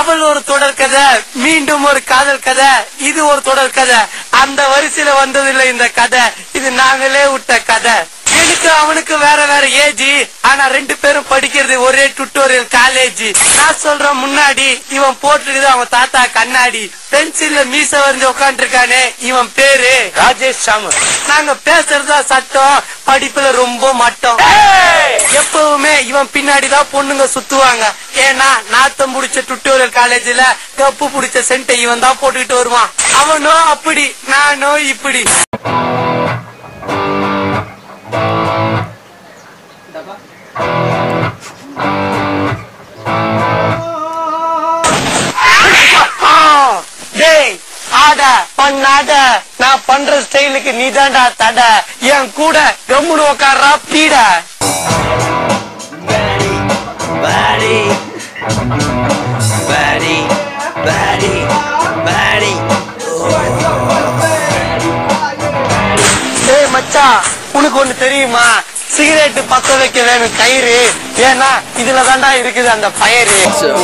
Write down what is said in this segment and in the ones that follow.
அவள் ஒரு தொடர் கதை மீண்டும் ஒரு காதல் கதை இது ஒரு தொடர் கதை அந்த வரிசையில வந்ததில்லை இந்த கதை இது நாங்களே விட்ட கதை எனக்கு அவனுக்கு வேற வேற ஏஜ் ஆனா ரெண்டு பேரும் படிக்கிறது ஒரே டுட்டோரியல் காலேஜ் நான் சொல்றேன் முன்னாடி இவன் போட்டுருக்குது அவன் தாத்தா கண்ணாடி பென்சில்ல மீச வரைஞ்சு உட்காந்து இருக்கானே இவன் பேரு ராஜேஷ் சாமு நாங்க பேசுறதா சட்டம் படிப்புல ரொம்ப மட்டம் எப்பவுமே இவன் பின்னாடிதான் பொண்ணுங்க சுத்துவாங்க ஏன்னா நாத்தம் புடிச்ச டுட்டோரியல் காலேஜ்ல கப்பு புடிச்ச சென்ட்டை இவன் தான் போட்டுக்கிட்டு வருவான் அவனோ அப்படி நானோ இப்படி டேய் ஆட பண்ணாட நான் பண்ற ஸ்டைலுக்கு நீதான்டா தட என் கூட கம்முனு உக்காடுறா பீட Buddy, buddy, buddy, buddy. டேய் மச்சான் உனக்கு ஒண்ணு தெரியுமா சிகரெட் பத்த வைக்க வேணும் கயிறு ஏன்னா இதுல தாண்டா இருக்குது அந்த ஃபயரு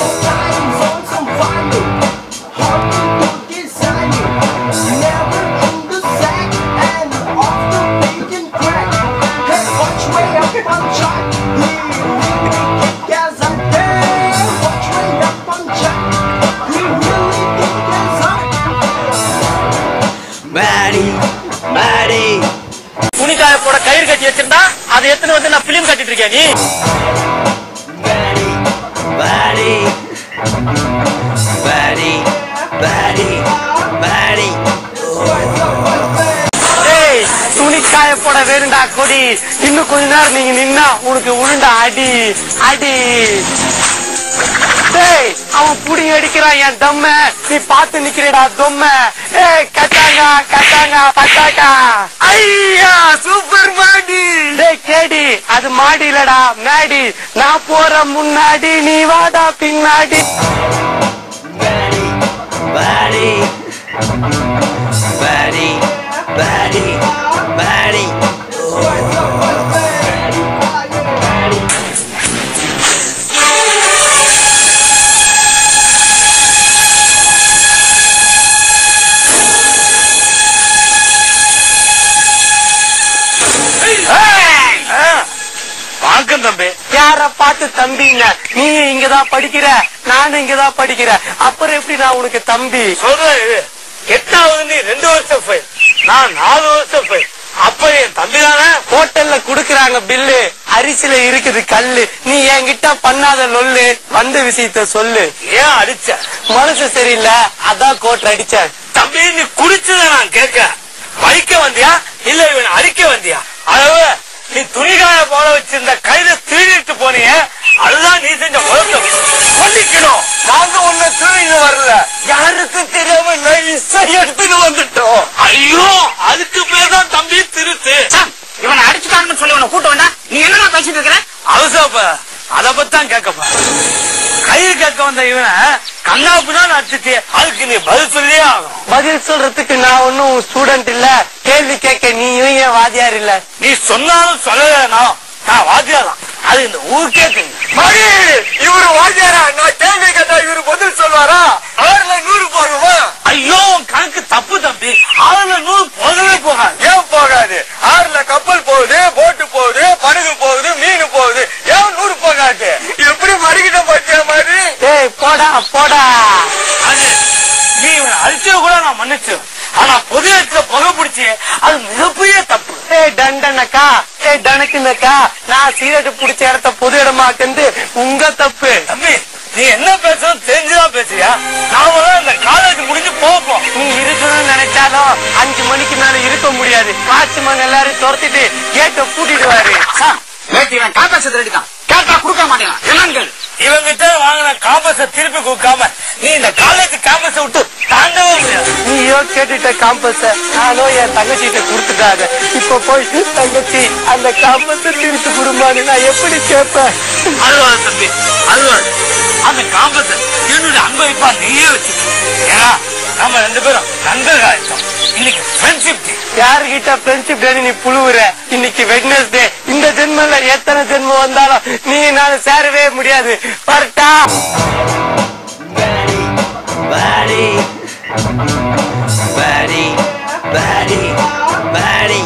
Buddy, buddy. துணிக்காய போட கயிறு கட்டி வச்சிருந்தா அதை எத்தனை வந்து நான் பிலிம் கட்டிட்டு இருக்கேன் நீ Buddy, buddy, buddy, buddy. டேய் துணிக்காய போட வேணும்டா கொடி இன்னும் கொஞ்ச நேரம் நீங்க நின்னா உனக்கு உளுண்டா அடி அடி டேய் அவன் புடி அடிக்கிறான் என் தம்ம நீ பார்த்து நிக்கிறடா தொம்ம ஏய் கட்டாங்க கட்டாங்க பட்டாக்கா ஐயா சூப்பர் மாடி டேய் கேடி அது மாடி இல்லடா மேடி நான் போற முன்னாடி நீ வாடா பின்னாடி Buddy, buddy, buddy, buddy. வணக்கம் தம்பி யார பார்த்து தம்பிங்க நீ இங்கதான் படிக்கிற நானும் இங்கதான் படிக்கிறேன் அப்புறம் எப்படி நான் உனக்கு தம்பி சொல்றேன் இது. எட்டாவது நீ ரெண்டு வருஷம் ஃபைல் நான் நாலு வருஷம் ஃபைல் அப்ப என் தம்பி தானே ஹோட்டல்ல குடுக்கறாங்க பில்லு அரிசில இருக்குது கல்லு நீ என்கிட்ட பண்ணாத லொல்லு வந்த விஷயத்த சொல்லு ஏன் அடிச்ச மனசு சரியில்லை அதான் கோட்டை அடிச்சேன் தம்பி நீ குடிச்சத நான் கேட்க பைக்க வந்தியா இல்ல இவன் அடிக்க வந்தியா அளவு நீ துணிகாய போல வச்சிருந்த கையில திருடிட்டு போனியே அதுதான் நீ செஞ்ச உலகம் மன்னிக்கணும் நாங்க உன்னை திருடிட்டு வரல யாருக்கு தெரியாம நைஸா எடுத்துட்டு வந்துட்டோம் ஐயோ அதுக்கு பேர் தான் தம்பி திருத்து இவனை அடிச்சுட்டாங்கன்னு சொல்லி உன்னை கூட்ட வந்தா நீ என்னடா பேசிட்டு இருக்கிற அவசரப்ப அத பத்தான் கேட்கப்ப கை கேட்க வந்த இவனை கண்ணாப்புதான் அடிச்சுட்டு அதுக்கு நீ பதில் சொல்லியே ஆகணும் பதில் சொல்றதுக்கு நான் ஒன்னும் ஸ்டூடெண்ட் இல்ல கேள்வி கேட்க நீயும் ஏன் வாதியார் இல்ல நீ சொன்னாலும் சொல்லலைனா நான் வாத்தியாதான் அது இந்த ஊருக்கே தெரியும் மணி இவரு வாத்தியாரா நான் கேள்வி கேட்டா இவரு பதில் சொல்வாரா ஆறுல நூறு போகுமா ஐயோ உன் கணக்கு தப்பு தம்பி ஆறுல நூறு போகவே போகாது ஏன் போகாது ஆறுல கப்பல் போகுது போட்டு போகுது படகு போகுது மீன் போகுது ஏன் நூறு போகாது எப்படி மறுகிட்ட பத்தியா மாதிரி ஏய் போடா போடா அது நீ இவனை அழிச்சது கூட நான் மன்னிச்சேன் ஆனா பொது இடத்துல புகை பிடிச்சி அது மிகப்பெரிய தப்பு ஏய் டண்டனக்கா ஏய் டனக்குனக்கா நான் சீரட்டு புடிச்ச இடத்த பொது இடமாக்குந்து உங்க தப்பு தம்பி நீ என்ன பேசணும் தெரிஞ்சுதான் பேசுறியா நாம தான் இந்த காலேஜ் முடிஞ்சு போப்போம் நீ இருக்கணும்னு நினைச்சாலும் அஞ்சு மணிக்கு மேல இருக்க முடியாது வாட்ச்மேன் எல்லாரும் துரத்திட்டு கேட்ட பூட்டிடுவாரு சார் நேற்று இவன் காப்பாசத்தை எடுத்தான் கேட்டா கொடுக்க மாட்டேங்கிறான் என்னன்னு கேளு இவங்கிட்ட வாங்கின காம்பஸ திருப்பி கொடுக்காம நீ இந்த காலேஜ் காம்பஸ விட்டு தாண்டவே முடியாது நீயோ கேட்டுட்ட காம்பஸ நானோ என் தங்கச்சிட்ட கொடுத்துட்டாங்க இப்ப போய் தங்கச்சி அந்த காம்பஸ திருப்பி கொடுமான்னு நான் எப்படி கேட்பேன் அழுவாது தம்பி அழுவாது அந்த காம்பஸ என்னுடைய அன்பளிப்பா நீயே வச்சுக்க ஏன்னா நம்ம ரெண்டு பேரும் நண்பர்கள் ஆயிட்டோம் இன்னைக்கு ஃப்ரெண்ட்ஷிப் டே யாருகிட்ட ஃப்ரெண்ட்ஷிப் டே நீ புழுவுற இன்னைக்கு வெட்னஸ்டே இந்த ஜென்மல எத்தனை ஜென்மம் வந்தாலும் நீ நான் சேரவே முடியாது parotta Buddy, Buddy, buddy, buddy.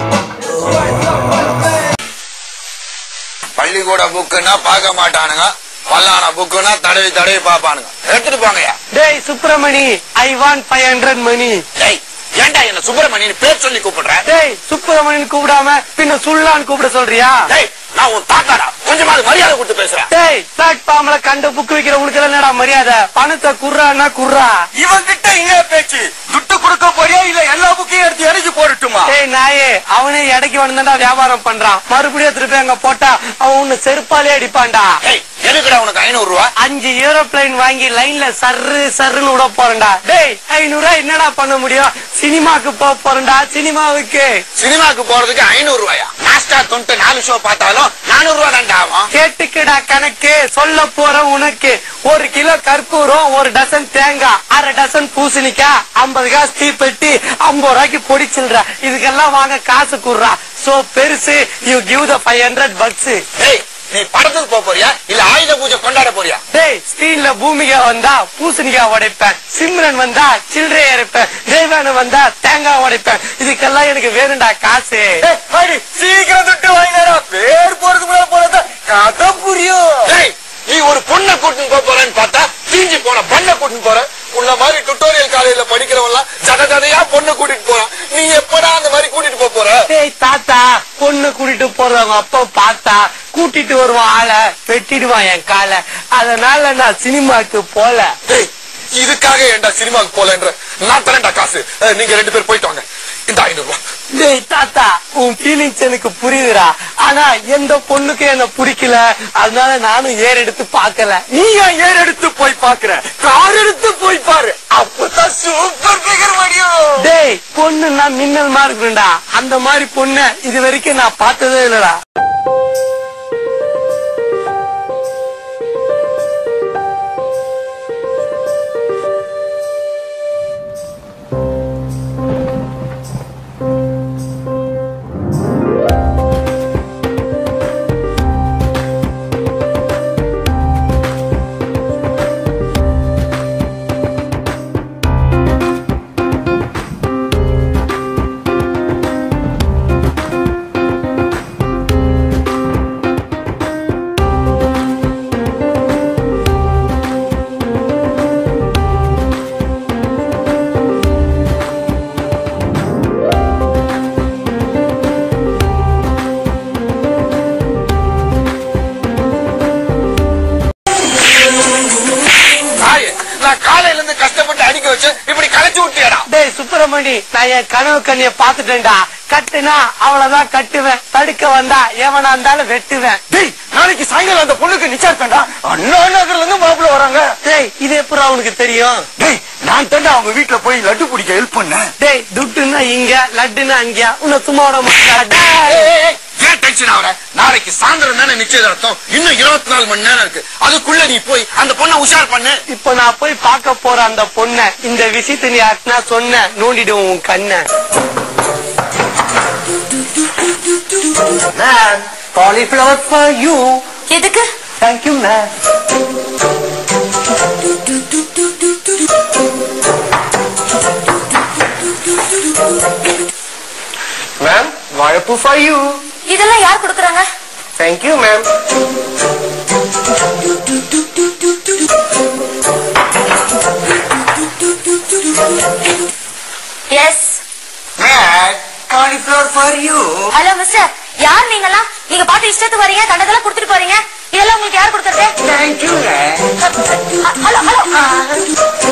பள்ளிக்கூட புக்குன்னா பார்க்க மாட்டானுங்க பல்லான புக்குன்னா தடவி தடவி பார்ப்பானுங்க எடுத்துட்டு போங்கய்யா டேய் Subramani I want five hundred money டேய் ஏன்டா என்ன சுப்பிரமணியன் பேர் சொல்லி கூப்பிடுற டேய் சுப்பிரமணியன் கூப்பிடாம பின்ன சுல்லான்னு கூப்பிட சொல்றியா டேய் நான் உன் தாத்தாடா கொஞ்சமாவது மரியாதை கொடுத்து பேசுறேன் டேய் பிளாட்ஃபார்ம்ல கண்ட புக் விக்கிறவங்களுக்கு எல்லாம் என்னடா மரியாதை பணத்தை குர்றான்னா குர்ரா இவன் கிட்ட இங்க பேச்சு துட்டு கொடுக்க போறியா இல்ல எல்லா புக்கையும் எடுத்து எரிஞ்சு போடட்டுமா டேய் நாயே அவனே எடைக்கு வந்தாண்டா வியாபாரம் பண்றான் மறுபடியும் திருப்பி அங்க போட்டா அவன் உன்னை செருப்பாலே அடிப்பான்டா டேய் எதுக்குடா உனக்கு ஐநூறு ரூபா அஞ்சு ஏரோப்ளைன் வாங்கி லைன்ல சர்ரு சர்ருன்னு விட போறேன்டா டேய் ஐநூறு ரூபாய் என்னடா பண்ண முடியும் சினிமாக்கு போக போறேன்டா சினிமாவுக்கு சினிமாக்கு போறதுக்கு ஐநூறு ரூபாயா நாஸ்டா தொண்டு நாலு ஷோ பார்த்தாலும் நானூறு ரூபா தான்டா ஆகும் கேட்டுக்கடா கணக்கு சொல்ல போற உனக்கு ஒரு கிலோ கற்பூரம் ஒரு டசன் தேங்காய் அரை டசன் பூசணிக்காய் ஐம்பது காசு தீப்பெட்டி ஐம்பது ரூபாய்க்கு பொடிச்சில்ற இதுக்கெல்லாம் வாங்க காசு குடுறா சோ பெருசு you give the five hundred bucks டேய் நீ படத்துக்கு போக போறியா இல்ல ஆயுத பூஜை கொண்டாட போறியா டேய் ஸ்கிரீன்ல பூமிகா வந்தா பூசணிக்காய் உடைப்பேன் சிம்ரன் வந்தா சில்லறை இறைப்பேன் தேவான வந்தா தேங்காய் உடைப்பேன் இதுக்கெல்லாம் எனக்கு வேணும்டா காசு சீக்கிரம் துட்டு வாங்கினாரா பேர் போறதுக்குள்ள போறத கதை புரியும் டேய் நீ ஒரு பொண்ணை கூட்டின்னு போக போறேன்னு பார்த்தா தீஞ்சு போன பண்ணை கூட்டின்னு போற உன்ன மாதிரி டுட்டோரியல் காலேஜ்ல படிக்கிறவன்லாம் சத சதையா பொண்ணு கூட்டிட்டு போறான் நீ எப்படா அந்த மாதிரி கூட்டிட்டு போக போற டேய் தாத்தா பொண்ணு கூட்டிட்டு போறவங்க அப்பா பார்த்தா கூட்டிட்டு வருவான் ஆளை வெட்டிடுவான் என் காலை அதனால நான் சினிமாக்கு போல டேய் இதுக்காக ஏன்டா சினிமாக்கு போலன்ற நான் தரேன்டா காசு அஹ், நீங்க ரெண்டு பேர் போயிட்டு வாங்க இந்த ஐநூறு ரூபாய் டேய் தாத்தா உன் ஃபீலிங்ஸ் எனக்கு புரியுதுடா ஆனா எந்த பொண்ணுக்கு என்ன பிடிக்கல அதனால நானும் ஏர் எடுத்து பார்க்கல நீ ஏன் ஏர் எடுத்து போய் பாக்குற கார் எடுத்து போய் பாரு அப்பதான் சூப்பர் பிகர் முடியும் டேய் பொண்ணுன்னா மின்னல் மாதிரி இருக்கும்டா அந்த மாதிரி பொண்ணு இது வரைக்கும் நான் பார்த்ததே இல்லடா தாயே, நான் காலையில இருந்து கஷ்டப்பட்டு அடிக்க வச்சு இப்படி களைச்சு விட்டியடா டேய் சுப்பிரமணி நான் என் கனவு கண்ணிய பாத்துட்டேன்டா கட்டுனா அவ்வளவுதான் கட்டுவேன் தடுக்க வந்தா எவனா இருந்தாலும் வெட்டுவேன் டேய் நாளைக்கு சாயங்காலம் அந்த பொண்ணுக்கு நிச்சயத்தண்டா அண்ணா நகர்ல இருந்து மாப்பிள்ள வராங்க டேய் இது எப்படி அவனுக்கு தெரியும் டேய் நான் தாண்டா அவங்க வீட்டுல போய் லட்டு பிடிக்க ஹெல்ப் பண்ணேன் டேய் துட்டுன்னா இங்க லட்டுன்னா அங்கயா உன்னை சும்மா விட மாட்டேன் ஏன் டென்ஷன் ஆகுற நாளைக்கு சாயந்தரம் தானே நிச்சயதார்த்தம் இன்னும் இருபத்தி நாலு மணி நேரம் இருக்கு அதுக்குள்ள நீ போய் அந்த பொண்ணை உஷார் பண்ணு இப்ப நான் போய் பார்க்க போற அந்த பொண்ண இந்த விஷயத்தை நீ யாருக்குனா சொன்ன நோண்டிடுவோம் உன் கண்ண மேம் காலிஃபிளவர் ஃபார் யூ எதுக்கு தேங்க்யூ மேம் மேம் வாழைப்பூ ஃபார் யூ இதெல்லாம் யார் கொடுக்கறாங்க thank you ma'am yes cauliflower for you hello mister யார் நீங்கலாம் நீங்க பாட்டு இஷ்டத்துக்கு வரீங்க கண்டதெல்லாம் கொடுத்துட்டு போறீங்க இதெல்லாம் உங்களுக்கு யார் கொடுக்கறது தேங்க்யூ ஹலோ ஹலோ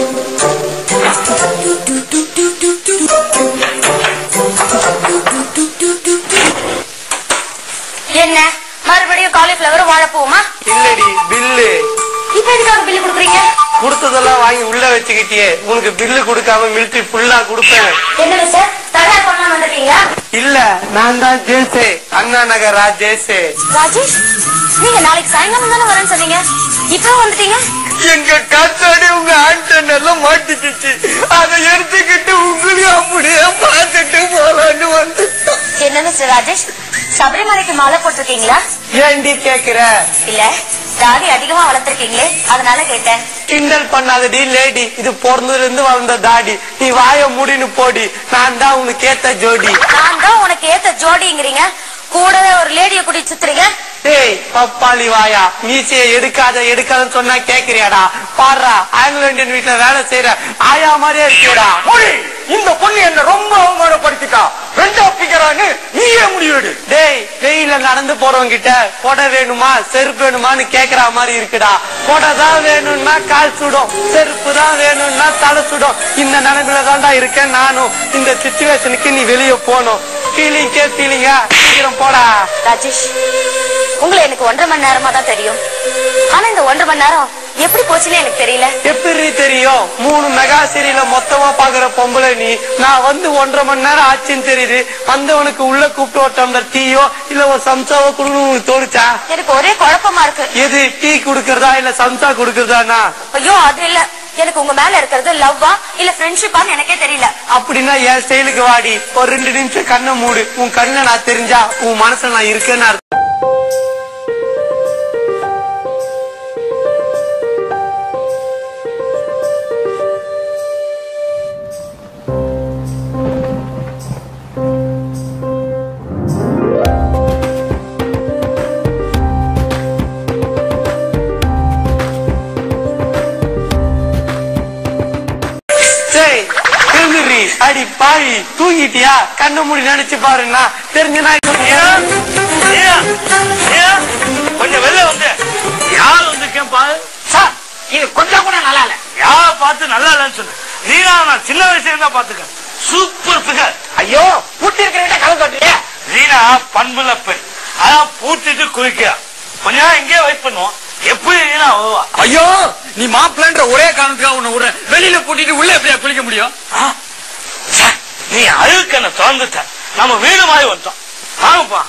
என்ன மறுபடியும் காலிஃபிளவர் வாழைப்பூமா இல்லடி பில்லு இப்ப எதுக்காக பில்லு கொடுக்குறீங்க கொடுத்ததெல்லாம் வாங்கி உள்ள வச்சுக்கிட்டியே உனக்கு பில்லு கொடுக்காம மிலிட்டரி ஃபுல்லா கொடுப்பேன் என்ன மிஸ்டர் தகராறு பண்ணலாம் வந்திருக்கீங்களா இல்ல நான் தான் ஜேசே அண்ணா நகர் ராஜேசே ராஜேஷ் நீங்க நாளைக்கு சாயங்காலம் தானே வரேன்னு சொன்னீங்க இப்போ வந்துட்டீங்க எங்க காத்தாடி உங்க ஆண்டன் எல்லாம் மாட்டிக்கிச்சு அதை எடுத்துக்கிட்டு உங்களையும் அப்படியே பார்த்துட்டு போலான்னு வந்து என்ன மிஸ்டர் ராஜேஷ் சபரிமலைக்கு மாலை போட்டிருக்கீங்களா ஏண்டி கேக்குற இல்ல தாடி அதிகமா வளர்த்திருக்கீங்களே அதனால கேட்டேன் கிண்டல் பண்ணாதடி லேடி இது பிறந்ததுல இருந்து வளர்ந்த தாடி நீ வாய முடின்னு போடி நான் தான் உனக்கு ஏத்த ஜோடி நான் தான் உனக்கு ஏத்த ஜோடிங்கிறீங்க கூடவே ஒரு லேடிய கூட்டி சுத்துறீங்க டேய் பப்பாளி வாயா மீசைய எடுக்காத எடுக்காதன்னு சொன்னா கேக்குறியாடா பாடுறா ஆங்கிலோ இந்தியன் வீட்டுல வேலை செய்யற ஆயா மாதிரியே இருக்கியடா மொழி இந்த பொண்ணு என்ன ரொம்ப அவமானப்படுத்திட்டா ரெண்டா பிக்கிறான்னு நீயே முடிவெடு டேய் வெயில நடந்து போறவங்க கிட்ட கொடை வேணுமா செருப்பு வேணுமான்னு கேக்குற மாதிரி இருக்குடா கொடை தான் வேணும்னா கால் சுடும் செருப்பு தான் வேணும்னா தலை சுடும் இந்த நிலைமையில தான்டா இருக்கேன் நானும் இந்த சுச்சுவேஷனுக்கு நீ வெளிய போகணும் ஃபீலிங்கே ஃபீலிங்கா சீக்கிரம் போடா ராஜேஷ் உங்களை எனக்கு ஒன்றரை மணி நேரமா தான் தெரியும் ஆனா இந்த ஒன்றரை மணி நேரம் எப்படி போச்சுன்னு எனக்கு தெரியல எப்படி தெரியும் மூணு மெகா சீரியல மொத்தமா பாக்குற பொம்பளை நீ நான் வந்து ஒன்றரை மணி நேரம் ஆச்சுன்னு தெரியுது வந்தவனுக்கு உள்ள கூப்பிட்டு ஒரு டம்ளர் டீயோ இல்ல ஒரு சம்சாவோ கொடுக்கணும் உனக்கு தோணுச்சா எனக்கு ஒரே குழப்பமா இருக்கு எது டீ குடுக்கறதா இல்ல சம்சா குடுக்கறதானா ஐயோ அது இல்ல எனக்கு உங்க மேல இருக்கிறது லவ்வா இல்ல ஃப்ரெண்ட்ஷிப்பான்னு எனக்கே தெரியல அப்படின்னா என் ஸ்டைலுக்கு வாடி ஒரு ரெண்டு நிமிஷம் கண்ணை மூடு உன் கண்ணை நான் தெரிஞ்சா உன் மனசுல நான் இருக்கேன்னு அர்த்தம். டேய், எழுந்துடுறி. அடி பாவி தூங்கிட்டியா கண்ணை மூடி நினைச்சு பாருன்னா தெரிஞ்சுனா ஏன்? ஏன்? ஏன்? கொஞ்சம் வெளில வந்து யார் வந்திருக்கேன் பாரு சார் இது கொஞ்சம் கூட நல்லா இல்ல யார பார்த்து நல்லா இல்லைன்னு சொல்லு நீனா நான் சின்ன வயசுல இருந்தா பாத்துக்க சூப்பர் பிகர் ஐயோ பூட்டி இருக்கிற கலந்து கட்டுறிய ரீனா பண்புல பெண் அதான் பூட்டிட்டு குளிக்கிறா கொஞ்ச நேரம் இங்கே வெயிட் பண்ணுவோம் எப்படி ரீனா வருவா ஐயோ நீ மாப்பிள்ளன்ற ஒரே காரணத்துக்காக உன்னை விடுறேன் வெளியில பூட்டிட்டு உள்ள எப்படியா குளிக்க முடியும் ஆ? ச்சே, நீ அழுக்கு என்ன திறந்துட்ட நம்ம வீடு மாதிரி வந்துட்டோம் வாங்கப்பா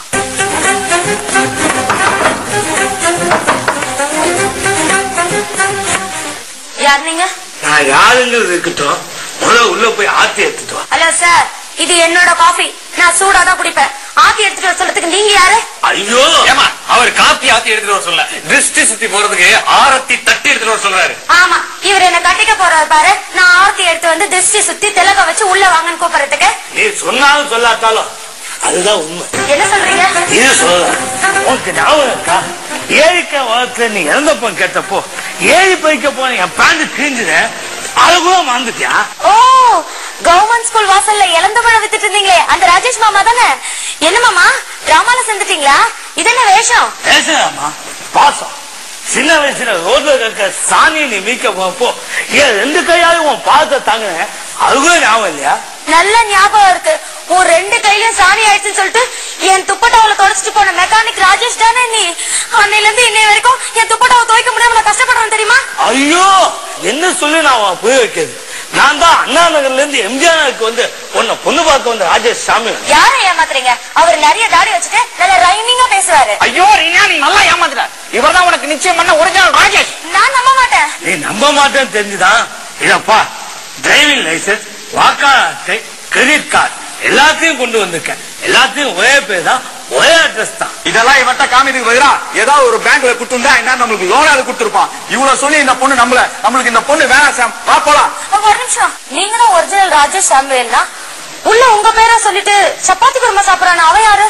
யார் நீங்க நான் யாருங்கிறது இருக்கட்டும் முதல்ல உள்ள போய் ஆத்தி எடுத்துட்டு வா ஹலோ சார் இது என்னோட காஃபி நான் சூடா தான் குடிப்பேன் ஆத்தி எடுத்துட்டு வர சொல்றதுக்கு நீங்க யாரு ஐயோ ஏமா அவர் காப்பி ஆத்தி எடுத்துட்டு வர சொல்ல திருஷ்டி சுத்தி போறதுக்கு ஆரத்தி தட்டி எடுத்துட்டு வர சொல்றாரு ஆமா இவர் என்ன கட்டிக்க போறாரு பாரு நான் ஆர்த்தி எடுத்து வந்து திருஷ்டி சுத்தி திலக வச்சு உள்ள வாங்கன்னு கூப்பிடுறதுக்கு நீ சொன்னாலும் சொல்லாட்டாலும் அதுதான் உண்மை என்ன சொல்றீங்க இது சொல்லலாம் உனக்கு ஞாபகம் இருக்கா ஏரிக்கா வளத்துல நீ இறந்தப்போ கேட்டப்போ ஏரி பறிக்க போன என் பேண்ட் கிழிஞ்சுத அது கூட மறந்துட்டியா ஓ கவர்மெண்ட் ஸ்கூல் வாசல்ல இளந்த பழம் வித்துட்டு இருந்தீங்களே அந்த ராஜேஷ் மாமா தானே என்ன மாமா டிராமால சேர்ந்துட்டீங்களா இது என்ன வேஷம் பேசுறாமா பாசம் சின்ன வயசுல ரோட்ல இருக்க சாணி நீ மீக்க போப்போ ஏன் ரெண்டு கையாலும் உன் பாதத்தை தாங்கினேன் அது கூட ஞாபகம் இல்லையா நல்ல ஞாபகம் இருக்கு உன் ரெண்டு கையிலயும் சாணி ஆயிடுச்சுன்னு சொல்லிட்டு என் துப்பட்டாவில தொடச்சிட்டு போன மெக்கானிக் ராஜேஷ் தானே நீ அன்னையில இருந்து இன்னை வரைக்கும் என் துப்பட்டாவை துவைக்க முடியாம நான் கஷ்டப்படுறேன் தெரியுமா ஐயோ என்ன சொல்லி நான் உன் புரிய வைக்கிறது நான் தான் அண்ணா நகர்ல இருந்து எம்ஜிஆருக்கு வந்து உன்னை பொண்ணு பார்க்க வந்த ராஜேஷ் சாமி யாரை ஏமாத்துறீங்க அவர் நிறைய தாடி வச்சுட்டு நல்ல ரைமிங்கா பேசுவாரு ஐயோ ரீனா நீ நல்லா ஏமாத்துற இவர்தான் உனக்கு நிச்சயம் பண்ண ஒரிஜினல் ராஜேஷ் நான் நம்ப மாட்டேன் நீ நம்ப மாட்டேன்னு தெரிஞ்சுதான் இதப்பா டிரைவிங் லைசன்ஸ் வாக்காளர் அட்டை கிரெடிட் கார்டு எல்லாத்தையும் கொண்டு வந்திருக்கேன் எல்லாத்தையும் ஒரே பேர் தான் ஒரே அட்ரஸ் தான் இதெல்லாம் இவன்ட்ட காமியதுக்கு பதிலா ஏதாவது ஒரு பேங்க்ல கொடுத்துருந்தா என்ன நம்மளுக்கு லோனாவது கொடுத்துருப்பான் இவ்வளவு சொல்லி இந்த பொண்ணு நம்மள நம்மளுக்கு இந்த பொண்ணு வேணாம் சாம் வா போலாம் ஒரு நிமிஷம் நீங்க தான் ஒரிஜினல் ராஜேஷ் சாமுவேல்னா உள்ள உங்க பேரை சொல்லிட்டு சப்பாத்தி குருமா சாப்பிடறான அவன் யாரு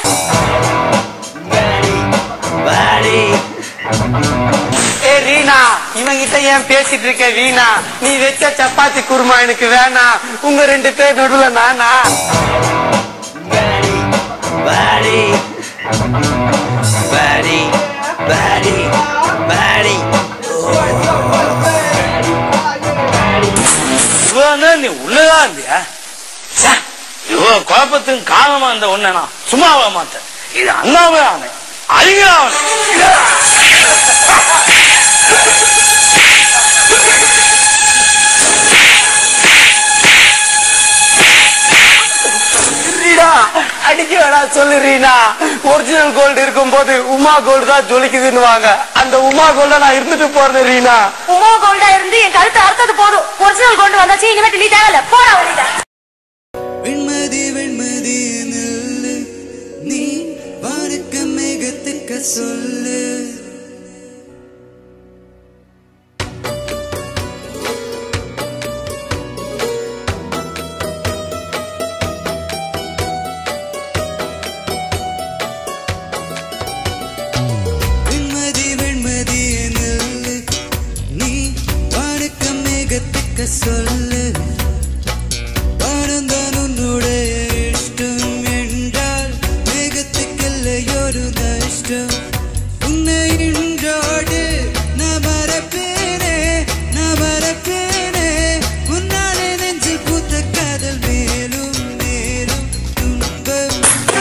Buddy, ஏ ரீனா இவங்கிட்ட ஏன் பேசிட்டு இருக்க வீணா நீ வச்ச சப்பாத்தி குருமா எனக்கு வேணாம் உங்க ரெண்டு பேர் நடுவுல நானா buddy, buddy, buddy, buddy. இவ்வளவு நீ உள்ளதான் இருந்தியா ச்சே, இவ்வளவு குழப்பத்துக்கு காரணமா இருந்த உன்னை நான் சும்மா விட மாட்டேன் இது அண்ணாவே ஆனேன் அழிகிறான் ரீனா அடிக்க வேணாம் சொல்லு ரீனா ஒரிஜினல் கோல்டு இருக்கும் போது உமா கோல்டு தான் ஜொலிக்குதுன்னு வாங்க அந்த உமா கோல்ட நான் இருந்துட்டு போறேன் ரீனா உமா கோல்டா இருந்து என் கழுத்து அறுத்தது போதும் ஒரிஜினல் கோல்டு வந்தாச்சு இனிமேட்டு நீ தேவையில்ல போடா வெளியில வெண்மதி வெண்மதி நில்லு நீ வானுக்க மேகத்துக்க சொல்லு கேட்க சொல்லு ஆனந்தன் உன்னுடைய இஷ்டம் என்றால் மேகத்துக்கில்லையொரு நஷ்டம் உன்னை இன்றோடு நான் மறப்பேனே நான் மறப்பேனே உன்னாலே நெஞ்சில் பூத்த காதல் மேலும் மேலும் துன்பம்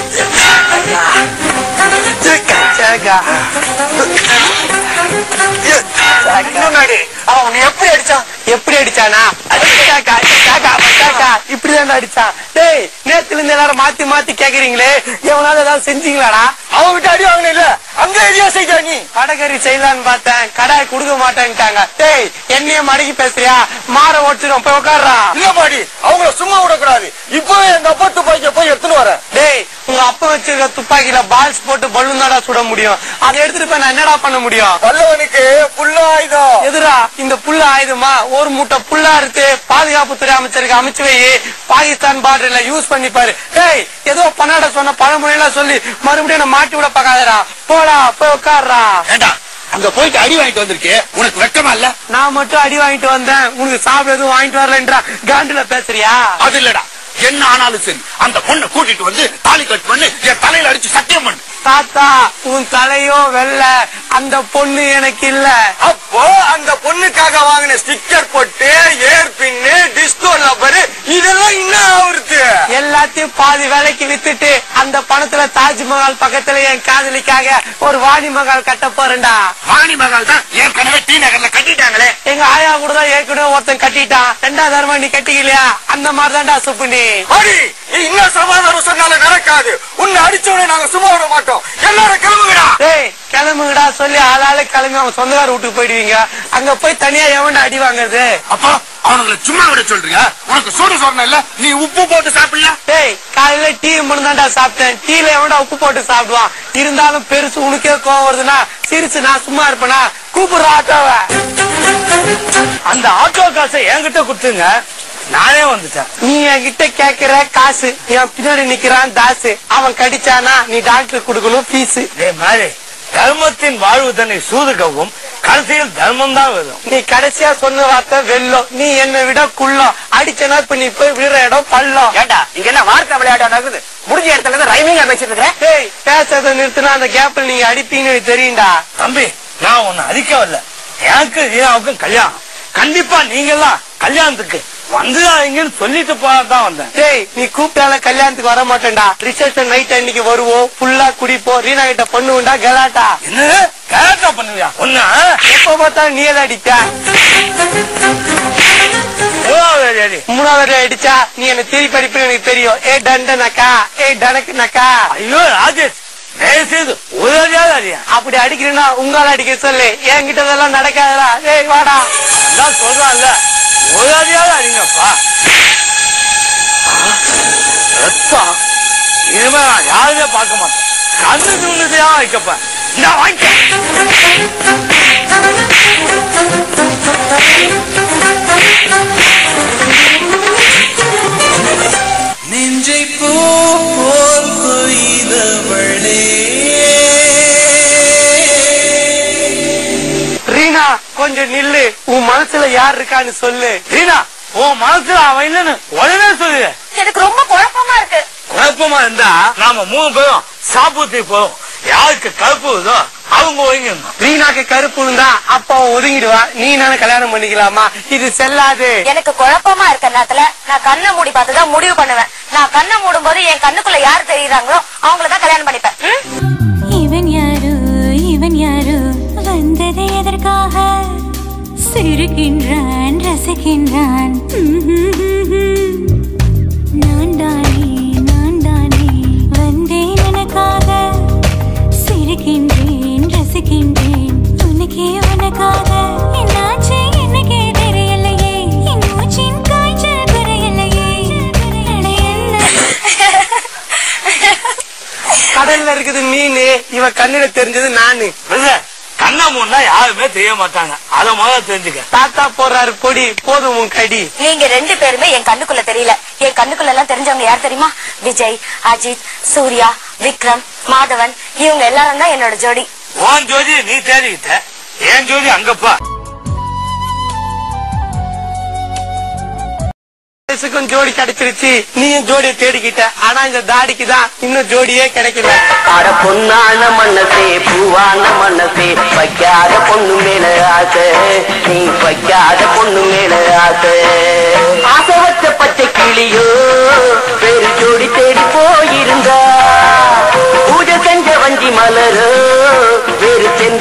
அவன் எப்படி அடிச்சான் எப்படி அடிச்சானா அடிச்சாக்கா, அடிச்சாக்கா, அடிச்சாக்கா, இப்படிதான் அடிச்சான் டேய் நேத்துல இருந்து எல்லாரும் மாத்தி மாத்தி கேக்குறீங்களே எவனால ஏதாவது செஞ்சீங்களாடா அவங்கிட்ட அடி வாங்கின இல்ல அங்க எதையா செய்தா நீ கடைக்கறி செய்யலான்னு பார்த்தேன் கடாய் கொடுக்க மாட்டேன்ட்டாங்க டேய் என்னைய மடக்கி பேசுறியா மாற ஓட்டுறோம் போய் உட்கார்றா இல்ல மாடி அவங்கள சும்மா விடக்கூடாது இப்பவே எங்க அப்பா துப்பாக்கிய போய் எடுத்துன்னு வரேன் டேய் உங்க அப்பா வச்சிருக்க துப்பாக்கில பால்ஸ் போட்டு பலூன் தாடா சுட முடியும் அதை எடுத்துட்டு போய் நான் என்னடா பண்ண முடியும் வல்லவனுக்கு புல்ல ஆயுதம் எதுரா இந்த புல்ல ஆயுதமா ஒரு மூட்டை புல்லா இருக்கு பாதுகாப்புத்துறை அமைச்சருக்கு அமைச்சு வை பாகிஸ்தான் பார்டர்ல யூஸ் பண்ணிப்பாரு டேய் ஏதோ பண்ணாட சொன்ன பழமொழியெல்லாம் சொல்லி மறுபடியும் என்ன மாட்டி விட பாக்காதடா போடா போய் உட்கார்றா ஏண்டா அங்க போயிட்டு அடி வாங்கிட்டு வந்திருக்கே உனக்கு வெக்கமா இல்ல நான் மட்டும் அடி வாங்கிட்டு வந்தேன் உனக்கு சாப்பிட எதுவும் வாங்கிட்டு வரலன்றா காண்டுல பேசுறியா அது இல்லடா என்ன ஆனாலும் சரி அந்த பொண்ணை கூட்டிட்டு வந்து தாலி கட் பண்ணு என் தலையில அடிச்சு சத்தியம் பண்ணு தாத்தா உன் தலையோ வெள்ள அந்த பொண்ணு எனக்கு இல்ல அப்போ அந்த பொண்ணுக்காக வாங்கின ஸ்டிக்கர் போட்டு ஏர் பின்னு டிஸ்கோ லப்பரு இதெல்லாம் இன்னும் ஆகுறது எல்லாத்தையும் பாதி வேலைக்கு வித்துட்டு அந்த பணத்துல தாஜ்மஹால் பக்கத்துல என் காதலிக்காக ஒரு வாணி மகால் கட்ட போறேன்டா வாணி மகால் தான் ஏற்கனவே டி நகர்ல கட்டிட்டாங்களே எங்க ஆயா கூட தான் ஏற்கனவே ஒருத்தன் கட்டிட்டான் ரெண்டாவது தரமா நீ கட்டிக்கலையா அந்த மாதிரி தான்டா சுப்புனி அடி நீ இன்னும் சமாதானம் சொன்னாலும் நடக்காது உன்னை அடிச்சவனே நாங்க சும்மா விட மாட்டோம் எல்லாரும் கிளம்புங்கடா டேய் கிளம்புங்கடா சொல்லி ஆளாளு கிளம்பி அவங்க சொந்தக்கார வீட்டுக்கு போயிடுவீங்க அங்க போய் தனியா எவன்டா அடி வாங்குறது அப்பா அவனுங்களை சும்மா விட சொல்றியா உனக்கு சூடு சொன்ன இல்ல நீ உப்பு போட்டு சாப்பிடல டேய் காலையில டீ மட்டும் தான்டா சாப்பிட்டேன் டீல எவன்டா உப்பு போட்டு சாப்பிடுவான் இருந்தாலும் பெருசு உனக்கே கோவம் வருதுன்னா சிரிச்சு நான் சும்மா இருப்பேனா கூப்பிடுற ஆட்டோவை அந்த ஆட்டோ காசை என்கிட்ட கொடுத்துங்க நானே வந்துட்டேன் நீ என்கிட்ட கேக்குற காசு என் பின்னாடி நிக்கிறான் தாசு அவன் கடிச்சானா நீ டாக்டர் கொடுக்கணும் ஃபீஸ் டேய் மாதிரி தர்மத்தின் வாழ்வு தன்னை சூதுக்கவும் கடைசியில் தர்மம் தான் வரும் நீ கடைசியா சொன்ன வார்த்தை வெள்ளம் நீ என்னை விட குள்ளம் அடிச்சனா இப்ப நீ போய் விழுற இடம் பள்ளம் ஏண்டா இங்க என்ன வார்த்தை விளையாட்டு நடக்குது முடிஞ்ச இடத்துல இருந்து ரைமிங்கா பேசிட்டு இருக்கிறேன் டேய் பேசுறத நிறுத்தினா அந்த கேப்ல நீங்க அடிப்பீங்கன்னு எனக்கு தெரியும்டா தம்பி நான் உன்னை அடிக்க வரல எனக்கு ரீனாவுக்கும் கல்யாணம் கண்டிப்பா நீங்க எல்லாம் கல்யாணத்துக்கு வந்துடாதீங்கன்னு சொல்லிட்டு போதான் வந்தேன் டேய் நீ கூப்பிட்டால கல்யாணத்துக்கு வர மாட்டேன்டா ரிசப்ஷன் நைட் அன்னைக்கு வருவோம் ஃபுல்லா குடிப்போம் ரீனா கிட்ட பண்ணுவோம்டா கலாட்டா என்ன கரெக்டா பண்ணுவியா ஒன்னா எப்ப பார்த்தாலும் நீ எல்லாம் அடிப்ப மூணாவது அடிச்சா நீ என்ன திருப்பி அடிப்பேன்னு எனக்கு தெரியும் ஏ டண்டனக்கா ஏ டனக்குனக்கா ஐயோ ராஜேஷ் தயவு செய்து ஒரு அடியாவது அடியா அப்படி அடிக்கிறேன்னா உங்களால அடிக்க சொல்லு என்கிட்ட இதெல்லாம் நடக்காதடா ஏய் வாடா அதான் சொல்றான்ல ஒரு அடியாவது அடிங்கப்பா ரத்தம் இனிமே நான் யாருமே பார்க்க மாட்டேன் கண்ணு துண்டுதான் வைக்கப்பேன் இந்த வாங்கிக்க நெஞ்சை போல் கொய்தவளே ரீனா கொஞ்சம் நில்லு உன் மனசுல யார் இருக்கான்னு சொல்லு ரீனா உன் மனசுல அவன் இல்லைன்னு உடனே சொல்லு எனக்கு ரொம்ப குழப்பமா இருக்கு குழப்பமா இருந்தா நாம மூணு பேரும் சாப்பிட்டு போவோம் யாருக்கு கருப்பு வருதோ அவங்க ஒதுங்க ரீனாக்கு கருப்பு இருந்தா அப்ப அவன் ஒதுங்கிடுவா நீ நானே கல்யாணம் பண்ணிக்கலாமா இது செல்லாது எனக்கு குழப்பமா இருக்க நேரத்துல நான் கண்ணை மூடி பார்த்துதான் முடிவு பண்ணுவேன் நான் கண்ணை மூடும் போது என் கண்ணுக்குள்ள யார் தெரியுறாங்களோ அவங்கள தான் கல்யாணம் பண்ணிப்பேன் ம்? இவன் யாரோ இவன் யாரோ வந்தது எதற்காக சிரிக்கின்றான் ரசிக்கின்றான் நான் தானே நான் தானே வந்தேன் எனக்காக சிரிக்கின்றேன் ரசிக்கின்றேன் உனக்கே உனக்காக என்னாச்சு எனக்கே தெரியலையே என் மூச்சின் காய்ச்சல் குறையலையே அட என்ன கடல்ல இருக்குது மீன் இவ கண்ணுல தெரிஞ்சது நானு இல்ல கண்ணா மூணா யாருமே தெரிய மாட்டாங்க அத முதல்ல தெரிஞ்சுக்க தாத்தா போறாரு பொடி போதும் உன் கடி நீங்க ரெண்டு பேருமே என் கண்ணுக்குள்ள தெரியல என் கண்ணுக்குள்ள எல்லாம் தெரிஞ்சவங்க யார் தெரியுமா விஜய் அஜித் சூர்யா விக்ரம் மாதவன் இவங்க எல்லாரும் தான் என்னோட ஜோடி உன் ஜோதி நீ தேடிக்கிட்ட என் ஜோதி அங்கப்பா வயசுக்கும் ஜோடி கிடைச்சிருச்சு நீயும் ஜோடியை தேடிக்கிட்ட ஆனா இந்த தாடிக்கு தான் இன்னும் ஜோடியே கிடைக்கல அட பொன்னான மனசே பூவான மனசே வைக்காத பொண்ணு மேல ஆசை நீ வைக்காத பொண்ணு மேல ஆசை ஆசை வச்ச பச்சை கிளியோ வேறு ஜோடி தேடி போயிருந்தா பூஜை செஞ்ச வஞ்சி மலரோ வேறு சென்ன